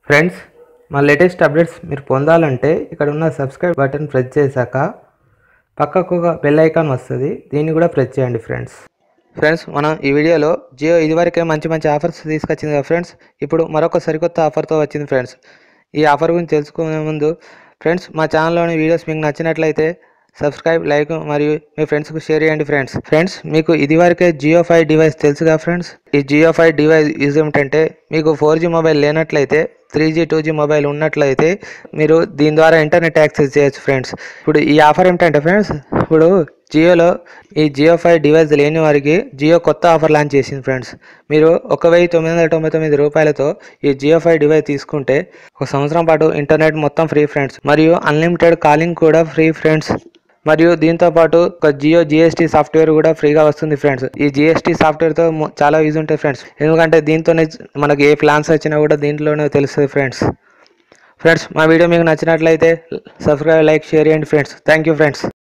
friends మా latest updates మీరు పొందాలంటే ఇక్కడ ఉన్న సబ్స్క్రైబ్ బటన్ ప్రెస్ చేశాక పక్కకు ఒక బెల్ ఐకాన్ వస్తుంది దీన్ని కూడా ప్రెస్ చేయండి ఫ్రెండ్స్ ఫ్రెండ్స్ మనం ఈ వీడియోలో జియో ఇదివరకే మంచి మంచి ఆఫర్స్ తీసుకొచ్చింది కదా ఫ్రెండ్స్ ఇప్పుడు మరొక సరికొత్త ఆఫర్తో వచ్చింది ఫ్రెండ్స్ ఈ ఆఫర్ గురించి తెలుసుకునే ముందు ఫ్రెండ్స్ మా ఛానల్లోని వీడియోస్ మీకు నచ్చినట్లయితే సబ్స్క్రైబ్ లైక్ మరియు మీ ఫ్రెండ్స్కు షేర్ చేయండి ఫ్రెండ్స్ ఫ్రెండ్స్ మీకు ఇదివరకే జియో ఫైవ్ డివైస్ తెలుసుగా ఫ్రెండ్స్ ఈ జియో ఫైవ్ డివైస్ యూజ్ ఏమిటంటే మీకు ఫోర్ జీ మొబైల్ లేనట్లయితే three G two G mobile ఉన్నట్లయితే మీరు దీని ద్వారా ఇంటర్నెట్ యాక్సెస్ చేయొచ్చు ఫ్రెండ్స్ ఇప్పుడు ఈ ఆఫర్ ఏమిటంటే ఫ్రెండ్స్ ఇప్పుడు జియోలో ఈ జియో ఫైవ్ డివైస్ లేని వారికి జియో కొత్త ఆఫర్ లాంచ్ చేసింది ఫ్రెండ్స్ మీరు ఒక వెయ్యి తొమ్మిది వందల తొంభై తొమ్మిది రూపాయలతో ఈ జియో ఫైవ్ డివైస్ తీసుకుంటే ఒక సంవత్సరం పాటు ఇంటర్నెట్ మొత్తం ఫ్రీ ఫ్రెండ్స్ మరియు అన్లిమిటెడ్ కాలింగ్ కూడా ఫ్రీ ఫ్రెండ్స్ మరియు దీంతో పాటు ఒక జియో జిఎస్టీ సాఫ్ట్వేర్ కూడా ఫ్రీగా వస్తుంది ఫ్రెండ్స్ ఈ జిఎస్టీ సాఫ్ట్వేర్తో మొ- చాలా యూజ్ ఉంటాయి ఫ్రెండ్స్ ఎందుకంటే దీంతోనే మనకి ఏ ప్లాన్స్ వచ్చినా కూడా దీంట్లోనే తెలుస్తుంది ఫ్రెండ్స్ ఫ్రెండ్స్ మా వీడియో మీకు నచ్చినట్లయితే సబ్స్క్రైబ్ లైక్ షేర్ చేయండి ఫ్రెండ్స్ థ్యాంక్ యూ ఫ్రెండ్స్